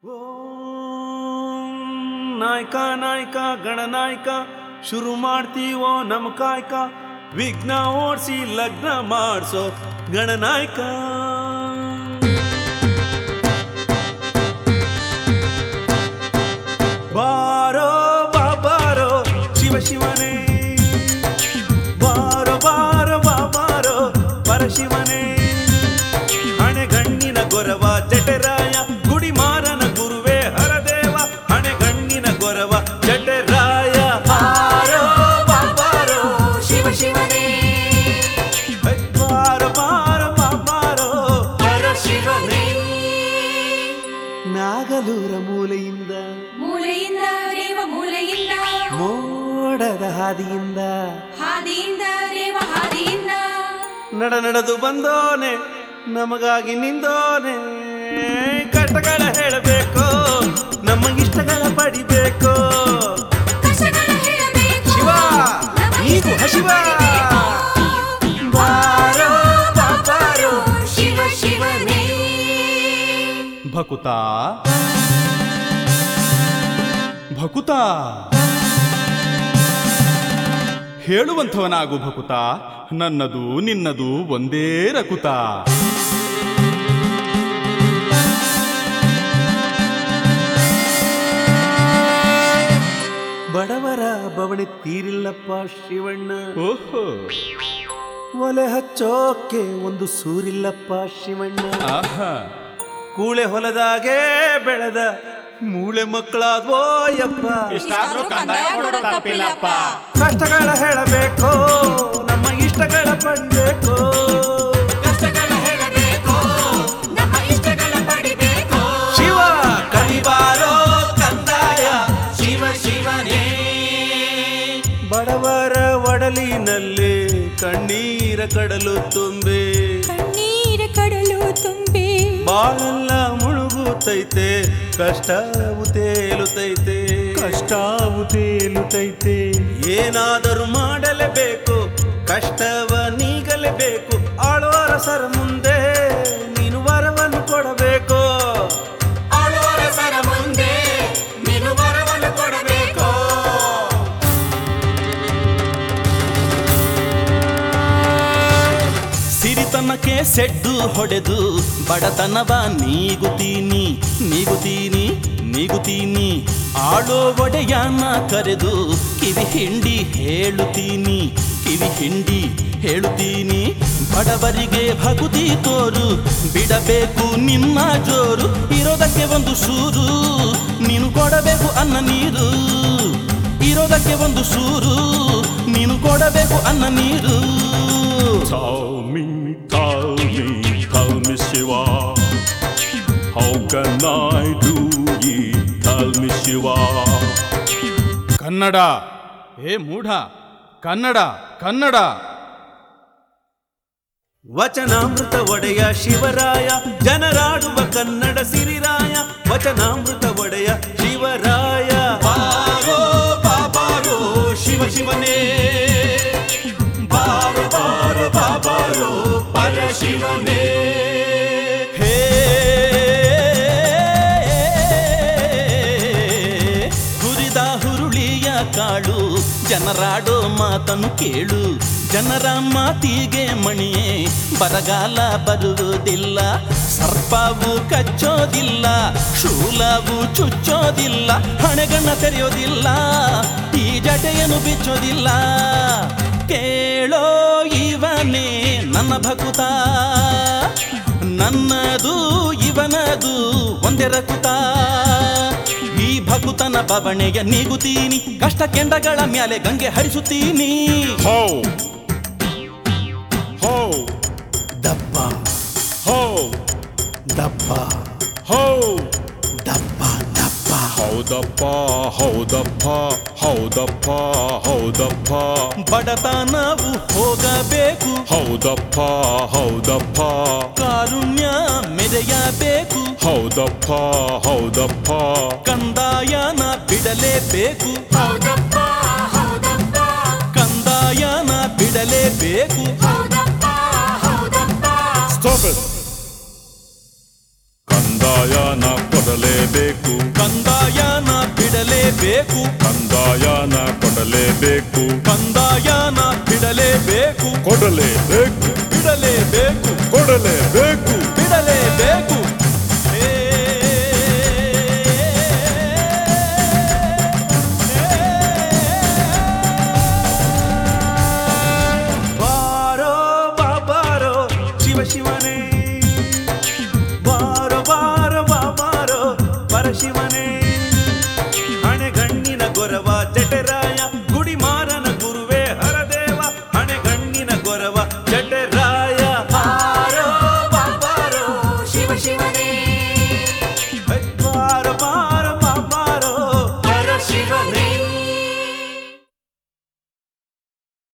ನಾಯಕ ನಾಯಕ ಗಣನಾಯಕ ಶುರು ಮಾಡ್ತೀವೋ ನಮ್ ಕಾಯ್ಕ ವಿಘ್ನ ಓಡಿಸಿ ಲಗ್ನ ಮಾಡ್ಸೋ ಗಣನಾಯಕ ಬಾರೋ ಬಾಬಾರೋ ಶಿವ ಶಿವನೇ ಬಾರೋ ಬಾರೋ ಬಾಬಾರೋ ಪರಶಿವನೇ ಹಣೆಗಣ್ಣಿನ ಗೊರವ ಜಟರಾಯ ಗುಡಿಮಾರನ ಗುರುವೇ ಹರದೇವ ಹಣೆಗಣ್ಣಿನ ಗೊರವ ಜಟರಾಯ ಬಾರೋ ಬಾಬಾರೋ ಶಿವ ಶಿವನೇ ಬಾರೋ ಬಾರೋ ಬಾಬಾರೋ ಶಿವನೇ ನಾಗಲೂರ ಮೂಲೆಯಿಂದ ಮೂಲೆಯಿಂದ ರೇವ ಮೂಲೆಯಿಂದ ಮೋಡದ ಹಾದಿಯಿಂದ ಹಾದಿಯಿಂದ ರೇವ ಹಾದಿಯಿಂದ ನಡ ನಡೆದು ಬಂದೋನೆ ನಮಗಾಗಿ ನಿಂದೋನೆ ಕಷ್ಟಗಳ ಹೇಳಬೇಕು ನಮ್ಮ ಇಷ್ಟಗಳ ಪಡಿಬೇಕು ಕಷ್ಟಗಳ ಹೇಳಬೇಕು ಶಿವ ನಮ್ಮ ನೀನು ಹಸಿವ ಬಾರೋ ಬಾಬಾರೋ ಶಿವ ಶಿವನೇ ಭಕುತ ಭಕುತ ಹೇಳುವಂಥವನಾಗು ಭಕುತ ನನ್ನದು ನಿನ್ನದು ಒಂದೇ ರಕುತ ಬಡವರ ಬವಣೆ ತೀರಿಲ್ಲಪ್ಪ ಶಿವಣ್ಣ ಓಹೋ ಒಲೆ ಹಚ್ಚೋಕೆ ಒಂದು ಸೂರಿಲ್ಲಪ್ಪ ಶಿವಣ್ಣ ಆಹಾ ಕೂಳೆ ಹೊಲದಾಗೆ ಬೆಳೆದ ಮೂಳೆ ಮಕ್ಕಳಾದ್ವೋ ಯಪ್ಪ ಇಷ್ಟಾದ್ರೂ ಕಂದಾಯ ಕೊಡೋ ತಪ್ಪಿಲ್ಲಪ್ಪ ಕಷ್ಟಗಳ ಹೇಳಬೇಕು ನಮ್ಮ ಇಷ್ಟಗಳ ಪಡ್ಬೇಕು ಕಷ್ಟಗಳ ಹೇಳಬೇಕು ನಮ್ಮ ಇಷ್ಟಗಳ ಪಡಿಬೇಕು ಶಿವ ಕಲಿಬಾರೋ ಕಂದಾಯ ಶಿವ ಶಿವನೇ ಬಡವರ ಒಡಲಿನಲ್ಲಿ ಕಣ್ಣೀರ ಕಡಲು ತುಂಬಿ ಕಣ್ಣೀರ ಕಡಲು ತುಂಬಿ ಬಾಳೆಲ್ಲ ಮುಳುಗುತ್ತೈತೆ ಕಷ್ಟವು ತೇಲುತ್ತೈತೆ ಕಷ್ಟವು ತೇಲುತ್ತೈತೆ ಏನಾದರೂ ಮಾಡಲೇಬೇಕು ಕಷ್ಟವ ನೀಗಲೇಬೇಕು ಆಳುವರಸರ ಮುಂದೆ ನೀನು ವರವನ್ನು ಕೊಡಬೇಕು ಆಳುವರಸರ ಮುಂದೆ ನೀನು ವರವನ್ನು ಕೊಡಬೇಕು ಸಿರಿತನಕ್ಕೆ ಸೆಡ್ಡು ಹೊಡೆದು ಬಡತನವ ನೀಗುತ್ತೀನಿ ನೀಗುತ್ತೀನಿ ನೀಗುತ್ತೀನಿ ಆಳೋ ಒಡೆಯನ ಕರೆದು ಕಿವಿ ಹಿಂಡಿ ಹೇಳುತ್ತೀನಿ ಕಿವಿ ಹಿಂಡಿ ಹೇಳುತ್ತೀನಿ ಬಡವರಿಗೆ ಭಗುತಿ ತೋರು ಬಿಡಬೇಕು ನಿನ್ನ ಜೋರು ಇರೋದಕ್ಕೆ ಒಂದು ಸೂರು ನೀನು ಕೊಡಬೇಕು ಅನ್ನ ನೀರು ಇರೋದಕ್ಕೆ ಒಂದು ಸೂರು ನೀನು ಕೊಡಬೇಕು ಅನ್ನ ನೀರು Tell me, tell me, tell me, Shiva. How can I do it? Tell me, Shiva. Kannada ಏ ಮೂಢ ಕನ್ನಡ ಕನ್ನಡ ವಚನಾಮೃತ ಒಡೆಯ ಶಿವರಾಯ ಜನರಾಡುವ ಕನ್ನಡ ಸಿರಿರಾಯ ವಚನಾಮೃತ ಒಡೆಯ ಶಿವರಾಯ ಬಾರೋ ಬಾಬಾರೋ ಶಿವ ಶಿವನೇ ಬಾರೋ ಬಾರೋ ಬಾಬಾರೋ ಪರ ಶಿವನೇ ಹೇ ಹುರಿದ ಹುರುಳಿಯ ಕಾಳು ಜನರಾಡೋ ಮಾತನ್ನು ಕೇಳು ಜನರ ಮಾತಿಗೆ ಮಣಿಯೇ ಬರಗಾಲ ಬರುವುದಿಲ್ಲ ಸರ್ಪವು ಕಚ್ಚೋದಿಲ್ಲ ಶೂಲವು ಚುಚ್ಚೋದಿಲ್ಲ ಹಣೆಗಣ್ಣ ತೆರೆಯೋದಿಲ್ಲ ಈ ಜಟೆಯನ್ನು ಬಿಚ್ಚೋದಿಲ್ಲ ಕೇಳೋ ಇವನೇ ನನ್ನ ಭಕುತ ನನ್ನದು ಇವನದು ಒಂದೇ ರಕುತ ಈ ಭಕುತನ ಬವಣೆಯ ನೀಗುತ್ತೀನಿ ಕಷ್ಟ ಕೆಂಡಗಳ ಮ್ಯಾಲೆ ಗಂಗೆ ಹರಿಸುತ್ತೀನಿ Ho! Ho! ದಪ್ಪ Ho! ದಪ್ಪ Ho! ದಪ್ಪ ದಪ್ಪ ಹೌದಪ್ಪ ಹೌದಪ್ಪ ಹೌದಪ್ಪ ಹೌದಪ್ಪ ಬಡತನವು ಹೋಗಬೇಕು ಹೌದಪ್ಪ ಹೌದಪ್ಪ ಕಾರುಣ್ಯ ಮೆರೆಯಬೇಕು ಹೌದಪ್ಪ ಹೌದಪ್ಪ ಕಂದಾಯನ ಬಿಡಲೇಬೇಕು ಹೌದಪ್ಪ ಹೌದಪ್ಪ ಕಂದಾಯನ ಬಿಡಲೇಬೇಕು ಹೌದಪ್ಪ ಹೌದಪ್ಪ Stop it! ಕಂದಾಯನ ಕೊಡಲೇ ಕೊಡಲೇಬೇಕು ಕಂದಾಯನ ಬಿಡಲೇಬೇಕು ಕಂದಾಯನ ಕೊಡಲೇಬೇಕು ಕಂದಾಯನ ಬಿಡಲೇಬೇಕು ಕೊಡಲೇಬೇಕು ಬಿಡಲೇಬೇಕು ಕೊಡಲೇಬೇಕು ಬಿಡಲೇಬೇಕು ಏ, ಬಾರೋ ಬಾಬಾರೋ ಶಿವ ಶಿವನ